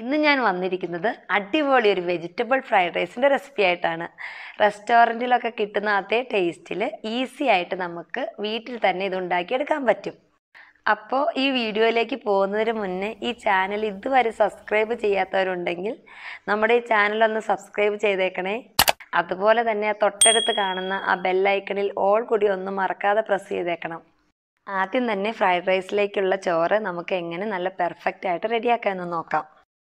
ഇന്ന് ഞാൻ വന്നിരിക്കുന്നത് അടിപൊളി ഒരു വെജിറ്റബിൾ ഫ്രൈഡ് റൈസിൻ്റെ റെസിപ്പി ആയിട്ടാണ് റെസ്റ്റോറൻറ്റിലൊക്കെ കിട്ടുന്ന അതേ ടേസ്റ്റിൽ ഈസി ആയിട്ട് നമുക്ക് വീട്ടിൽ തന്നെ ഇത് ഉണ്ടാക്കിയെടുക്കാൻ പറ്റും അപ്പോൾ ഈ വീഡിയോയിലേക്ക് പോകുന്നതിന് മുന്നേ ഈ ചാനൽ ഇതുവരെ സബ്സ്ക്രൈബ് ചെയ്യാത്തവരുണ്ടെങ്കിൽ നമ്മുടെ ഈ ചാനൽ ഒന്ന് സബ്സ്ക്രൈബ് ചെയ്തേക്കണേ അതുപോലെ തന്നെ ആ തൊട്ടടുത്ത് കാണുന്ന ആ ബെല്ലൈക്കണിൽ ഓൾ കൂടി ഒന്ന് മറക്കാതെ പ്രസ് ചെയ്തേക്കണം ആദ്യം തന്നെ ഫ്രൈഡ് റൈസിലേക്കുള്ള ചോറ് നമുക്ക് എങ്ങനെ നല്ല പെർഫെക്റ്റ് ആയിട്ട് റെഡിയാക്കാമെന്ന് നോക്കാം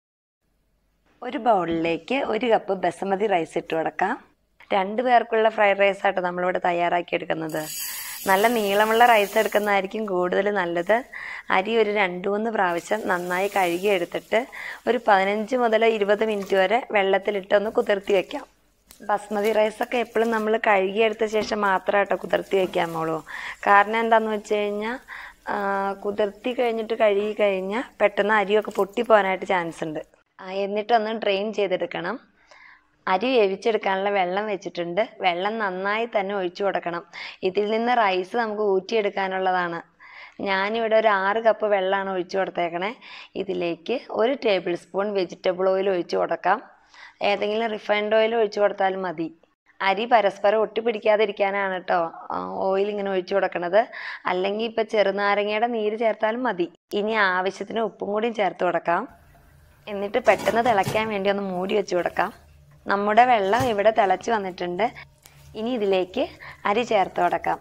ഒരു ബൗളിലേക്ക് ഒരു കപ്പ് ബസമതി റൈസ് ഇട്ട് കൊടുക്കാം രണ്ട് പേർക്കുള്ള ഫ്രൈഡ് റൈസ് ആട്ടോ നമ്മളിവിടെ തയ്യാറാക്കി എടുക്കുന്നത് നല്ല നീളമുള്ള റൈസ് എടുക്കുന്നതായിരിക്കും കൂടുതൽ നല്ലത് അരി ഒരു രണ്ട് മൂന്ന് പ്രാവശ്യം നന്നായി കഴുകി എടുത്തിട്ട് ഒരു പതിനഞ്ച് മുതൽ ഇരുപത് മിനിറ്റ് വരെ വെള്ളത്തിലിട്ടൊന്ന് കുതിർത്തി വെക്കാം ബസ്മതി റൈസൊക്കെ എപ്പോഴും നമ്മൾ കഴുകിയെടുത്ത ശേഷം മാത്രമായിട്ടോ കുതിർത്തി വെക്കാമോളൂ കാരണം എന്താണെന്ന് വെച്ച് കഴിഞ്ഞാൽ കുതിർത്തി കഴിഞ്ഞിട്ട് കഴുകി കഴിഞ്ഞാൽ പെട്ടെന്ന് അരിയൊക്കെ പൊട്ടിപ്പോകാനായിട്ട് ചാൻസ് ഉണ്ട് ആ, എന്നിട്ടൊന്ന് ഡ്രെയിൻ ചെയ്തെടുക്കണം അരി വേവിച്ചെടുക്കാനുള്ള വെള്ളം വെച്ചിട്ടുണ്ട് വെള്ളം നന്നായി തന്നെ ഒഴിച്ചു കൊടുക്കണം ഇതിൽ നിന്ന് റൈസ് നമുക്ക് ഊറ്റിയെടുക്കാനുള്ളതാണ് ഞാനിവിടെ ഒരു ആറ് കപ്പ് വെള്ളമാണ് ഒഴിച്ചു കൊടുത്തേക്കണേ ഇതിലേക്ക് ഒരു ടേബിൾ സ്പൂൺ വെജിറ്റബിൾ ഓയിൽ ഒഴിച്ചു കൊടുക്കാം ഏതെങ്കിലും റിഫൈൻഡ് ഓയിൽ ഒഴിച്ചു കൊടുത്താലും മതി അരി പരസ്പരം ഒട്ടിപ്പിടിക്കാതിരിക്കാനാണ് കേട്ടോ ഓയിൽ ഇങ്ങനെ ഒഴിച്ചു കൊടുക്കണത് അല്ലെങ്കിൽ ഇപ്പം ചെറുനാരങ്ങയുടെ നീര് ചേർത്താലും മതി ഇനി ആവശ്യത്തിന് ഉപ്പും കൂടിയും ചേർത്ത് കൊടുക്കാം എന്നിട്ട് പെട്ടെന്ന് തിളയ്ക്കാൻ വേണ്ടി ഒന്ന് മൂടി വെച്ച് കൊടുക്കാം നമ്മുടെ വെള്ളം ഇവിടെ തിളച്ച് വന്നിട്ടുണ്ട് ഇനി ഇതിലേക്ക് അരി ചേർത്ത് കൊടുക്കാം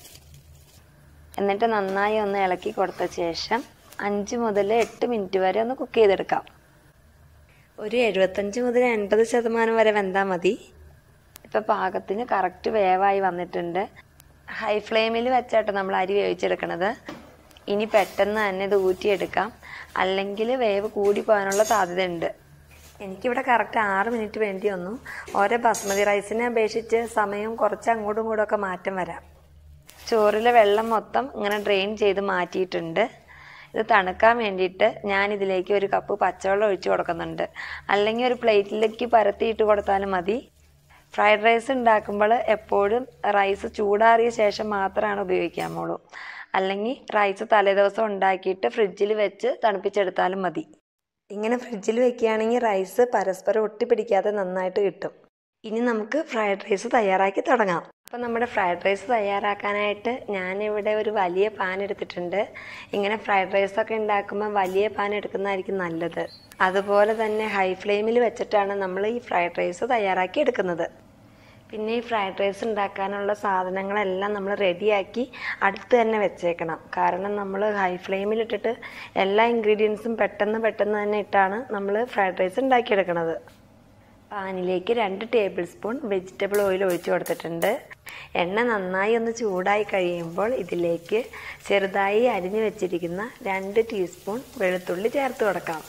എന്നിട്ട് നന്നായി ഒന്ന് ഇളക്കി കൊടുത്ത ശേഷം അഞ്ച് മുതൽ എട്ട് മിനിറ്റ് വരെ ഒന്ന് കുക്ക് ചെയ്തെടുക്കാം ഒരു എഴുപത്തഞ്ച് മുതൽ എൺപത് ശതമാനം വരെ വെന്താൽ മതി ഇപ്പം പാകത്തിന് കറക്റ്റ് വേവായി വന്നിട്ടുണ്ട് ഹൈ ഫ്ലെയിമിൽ വെച്ചാട്ടോ നമ്മൾ അരി വേവിച്ചെടുക്കണത് ഇനി പെട്ടെന്ന് തന്നെ ഇത് ഊറ്റിയെടുക്കാം അല്ലെങ്കിൽ വേവ് കൂടി പോകാനുള്ള സാധ്യതയുണ്ട് എനിക്കിവിടെ കറക്റ്റ് ആറ് മിനിറ്റ് വേണ്ടി വന്നു ഓരോ ബസ്മതി റൈസിനെ അപേക്ഷിച്ച് സമയം കുറച്ച് അങ്ങോട്ടും ഇങ്ങോട്ടും ഒക്കെ മാറ്റം വരാം ചോറിലെ വെള്ളം മൊത്തം ഇങ്ങനെ ഡ്രെയിൻ ചെയ്ത് മാറ്റിയിട്ടുണ്ട് ഇത് തണുക്കാൻ വേണ്ടിയിട്ട് ഞാൻ ഇതിലേക്ക് ഒരു കപ്പ് പച്ചവെള്ളം ഒഴിച്ചു കൊടുക്കുന്നുണ്ട് അല്ലെങ്കിൽ ഒരു പ്ലേറ്റിലേക്ക് പരത്തിയിട്ട് കൊടുത്താലും മതി ഫ്രൈഡ് റൈസ് ഉണ്ടാക്കുമ്പോൾ എപ്പോഴും റൈസ് ചൂടാറിയ ശേഷം മാത്രമാണ് ഉപയോഗിക്കാമുള്ളൂ അല്ലെങ്കിൽ റൈസ് തലേദിവസം ഉണ്ടാക്കിയിട്ട് ഫ്രിഡ്ജിൽ വെച്ച് തണുപ്പിച്ചെടുത്താലും മതി ഇങ്ങനെ ഫ്രിഡ്ജിൽ വെക്കുകയാണെങ്കിൽ റൈസ് പരസ്പരം ഒട്ടിപ്പിടിക്കാതെ നന്നായിട്ട് കിട്ടും ഇനി നമുക്ക് ഫ്രൈഡ് റൈസ് തയ്യാറാക്കി തുടങ്ങാം അപ്പോൾ നമ്മുടെ ഫ്രൈഡ് റൈസ് തയ്യാറാക്കാനായിട്ട് ഞാനിവിടെ ഒരു വലിയ പാൻ എടുത്തിട്ടുണ്ട് ഇങ്ങനെ ഫ്രൈഡ് റൈസൊക്കെ ഉണ്ടാക്കുമ്പോൾ വലിയ പാൻ എടുക്കുന്നതായിരിക്കും നല്ലത് അതുപോലെ തന്നെ ഹൈ ഫ്ലെയിമിൽ വെച്ചിട്ടാണ് നമ്മൾ ഈ ഫ്രൈഡ് റൈസ് തയ്യാറാക്കി എടുക്കുന്നത് പിന്നെ ഈ ഫ്രൈഡ് റൈസ് ഉണ്ടാക്കാനുള്ള സാധനങ്ങളെല്ലാം നമ്മൾ റെഡിയാക്കി അടുത്ത് തന്നെ വെച്ചേക്കണം കാരണം നമ്മൾ ഹൈ ഫ്ലെയിമിലിട്ടിട്ട് എല്ലാ ഇൻഗ്രീഡിയൻസും പെട്ടെന്ന് പെട്ടെന്ന് തന്നെ ഇട്ടാണ് നമ്മൾ ഫ്രൈഡ് റൈസ് ഉണ്ടാക്കിയെടുക്കുന്നത് പാനിലേക്ക് രണ്ട് ടേബിൾ സ്പൂൺ വെജിറ്റബിൾ ഓയിൽ ഒഴിച്ചു കൊടുത്തിട്ടുണ്ട് എണ്ണ നന്നായി ഒന്ന് ചൂടായി കഴിയുമ്പോൾ ഇതിലേക്ക് ചെറുതായി അരിഞ്ഞു വെച്ചിരിക്കുന്ന രണ്ട് ടീസ്പൂൺ വെളുത്തുള്ളി ചേർത്ത് കൊടുക്കാം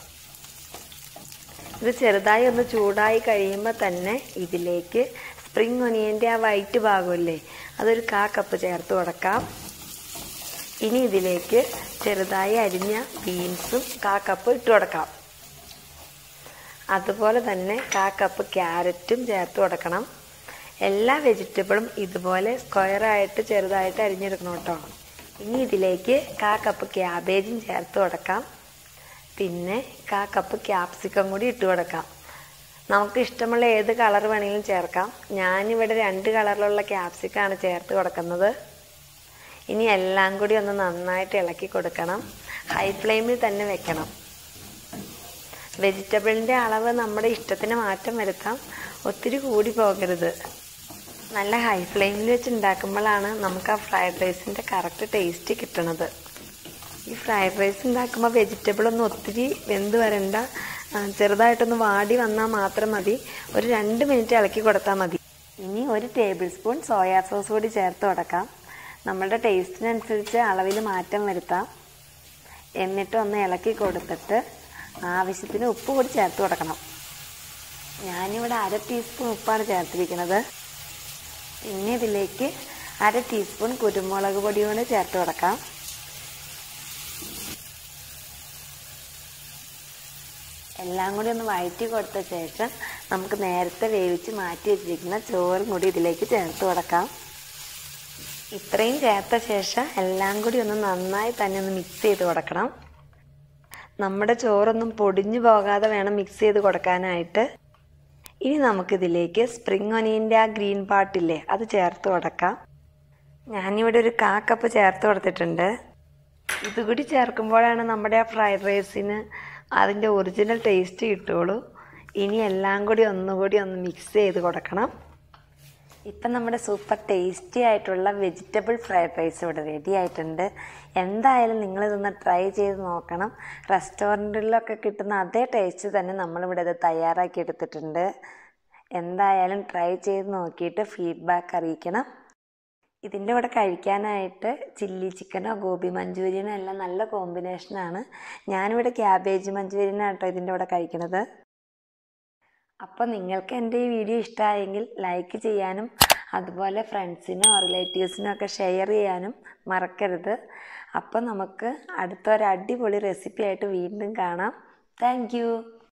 ഇത് ചെറുതായി ഒന്ന് ചൂടായി കഴിയുമ്പോൾ തന്നെ ഇതിലേക്ക് സ്പ്രിംഗ് ഒനിയൻ്റെ ആ വൈറ്റ് ഭാഗമില്ലേ അതൊരു കാ കപ്പ് ചേർത്ത് കൊടുക്കാം ഇനി ഇതിലേക്ക് ചെറുതായി അരിഞ്ഞ ബീൻസും കാ കപ്പ് ഇട്ട് കൊടുക്കാം അതുപോലെ തന്നെ കാ കപ്പ് ക്യാരറ്റും ചേർത്ത് കൊടുക്കണം എല്ലാ വെജിറ്റബിളും ഇതുപോലെ സ്ക്വയറായിട്ട് ചെറുതായിട്ട് അരിഞ്ഞെടുക്കണം കേട്ടോ ഇനി ഇതിലേക്ക് കാ കപ്പ് ക്യാബേജും ചേർത്ത് കൊടുക്കാം പിന്നെ കാ കപ്പ് ക്യാപ്സിക്കം കൂടി ഇട്ട് കൊടുക്കാം നമുക്ക് ഇഷ്ടമുള്ള ഏത് കളർ വേണമെങ്കിലും ചേർക്കാം ഞാനിവിടെ രണ്ട് കളറിലുള്ള ക്യാപ്സിക്കാണ് ചേർത്ത് കൊടുക്കുന്നത് ഇനി എല്ലാം കൂടി ഒന്ന് നന്നായിട്ട് ഇളക്കി കൊടുക്കണം ഹൈ ഫ്ലെയിമിൽ തന്നെ വെക്കണം വെജിറ്റബിളിൻ്റെ അളവ് നമ്മുടെ ഇഷ്ടത്തിന് മാറ്റം വരുത്താം ഒത്തിരി കൂടി പോകരുത് നല്ല ഹൈ ഫ്ലെയിമിൽ വെച്ച് ഉണ്ടാക്കുമ്പോഴാണ് നമുക്ക് ആ ഫ്രൈഡ് റൈസിൻ്റെ കറക്റ്റ് ടേസ്റ്റ് കിട്ടണത് ഈ ഫ്രൈഡ് റൈസ് ഉണ്ടാക്കുമ്പോൾ വെജിറ്റബിൾ ഒന്നും ഒത്തിരി വെന്ത് വരണ്ട ആ, ചെറുതായിട്ടൊന്ന് വാടി വന്നാൽ മാത്രം മതി ഒരു രണ്ട് മിനിറ്റ് ഇളക്കി കൊടുത്താൽ മതി ഇനി ഒരു ടേബിൾ സ്പൂൺ സോയാ സോസ് കൂടി ചേർത്ത് കൊടുക്കാം നമ്മളുടെ ടേസ്റ്റിനനുസരിച്ച് അളവിൽ മാറ്റം വരുത്താം എന്നിട്ട് ഒന്ന് ഇളക്കി കൊടുത്തിട്ട് ആവശ്യത്തിന് ഉപ്പ് കൂടി ചേർത്ത് കൊടുക്കണം ഞാനിവിടെ അര ടീസ്പൂൺ ഉപ്പാണ് ചേർത്തിരിക്കുന്നത് പിന്നെ ഇതിലേക്ക് അര ടീസ്പൂൺ കുരുമുളക് പൊടി കൂടി ചേർത്ത് കൊടുക്കാം എല്ലാം കൂടി ഒന്ന് വഴറ്റി കൊടുത്ത ശേഷം നമുക്ക് നേരത്തെ വേവിച്ച് മാറ്റി വെച്ചിരിക്കുന്ന ചോറും കൂടി ഇതിലേക്ക് ചേർത്ത് കൊടുക്കാം ഇത്രയും ചേർത്ത ശേഷം എല്ലാം കൂടി ഒന്ന് നന്നായി തന്നെ ഒന്ന് മിക്സ് ചെയ്ത് കൊടുക്കണം നമ്മുടെ ചോറൊന്നും പൊടിഞ്ഞു പോകാതെ വേണം മിക്സ് ചെയ്ത് കൊടുക്കാനായിട്ട് ഇനി നമുക്കിതിലേക്ക് സ്പ്രിംഗ് ഒനിയൻ്റെ ആ ഗ്രീൻ പാർട്ടില്ലേ അത് ചേർത്ത് കൊടുക്കാം ഞാനിവിടെ ഒരു കാ കപ്പ് ചേർത്ത് കൊടുത്തിട്ടുണ്ട് ഇതുകൂടി ചേർക്കുമ്പോഴാണ് നമ്മുടെ ആ ഫ്രൈഡ് റൈസിന് അതിൻ്റെ ഒറിജിനൽ ടേസ്റ്റ് കിട്ടുള്ളൂ ഇനി എല്ലാം കൂടി ഒന്നുകൂടി ഒന്ന് മിക്സ് ചെയ്ത് കൊടുക്കണം ഇപ്പം നമ്മുടെ സൂപ്പർ ടേസ്റ്റി ആയിട്ടുള്ള വെജിറ്റബിൾ ഫ്രൈഡ് റൈസ് ഇവിടെ റെഡി ആയിട്ടുണ്ട് എന്തായാലും നിങ്ങളിതൊന്ന് ട്രൈ ചെയ്ത് നോക്കണം റെസ്റ്റോറൻറ്റുകളിലൊക്കെ കിട്ടുന്ന അതേ ടേസ്റ്റ് തന്നെ നമ്മളിവിടെ ഇത് തയ്യാറാക്കി എടുത്തിട്ടുണ്ട് എന്തായാലും ട്രൈ ചെയ്ത് നോക്കിയിട്ട് ഫീഡ്ബാക്ക് അറിയിക്കണം ഇതിൻ്റെ കൂടെ കഴിക്കാനായിട്ട് ചില്ലി ചിക്കനോ ഗോബി മഞ്ചൂരിയനോ എല്ലാം നല്ല കോമ്പിനേഷനാണ് ഞാനിവിടെ ക്യാബേജ് മഞ്ചൂരിയനാണ് കേട്ടോ ഇതിൻ്റെ കൂടെ കഴിക്കുന്നത് അപ്പോൾ നിങ്ങൾക്ക് എൻ്റെ ഈ വീഡിയോ ഇഷ്ടമായെങ്കിൽ ലൈക്ക് ചെയ്യാനും അതുപോലെ ഫ്രണ്ട്സിനോ റിലേറ്റീവ്സിനോ ഒക്കെ ഷെയർ ചെയ്യാനും മറക്കരുത് അപ്പോൾ നമുക്ക് അടുത്ത ഒരു അടിപൊളി റെസിപ്പി ആയിട്ട് വീണ്ടും കാണാം താങ്ക്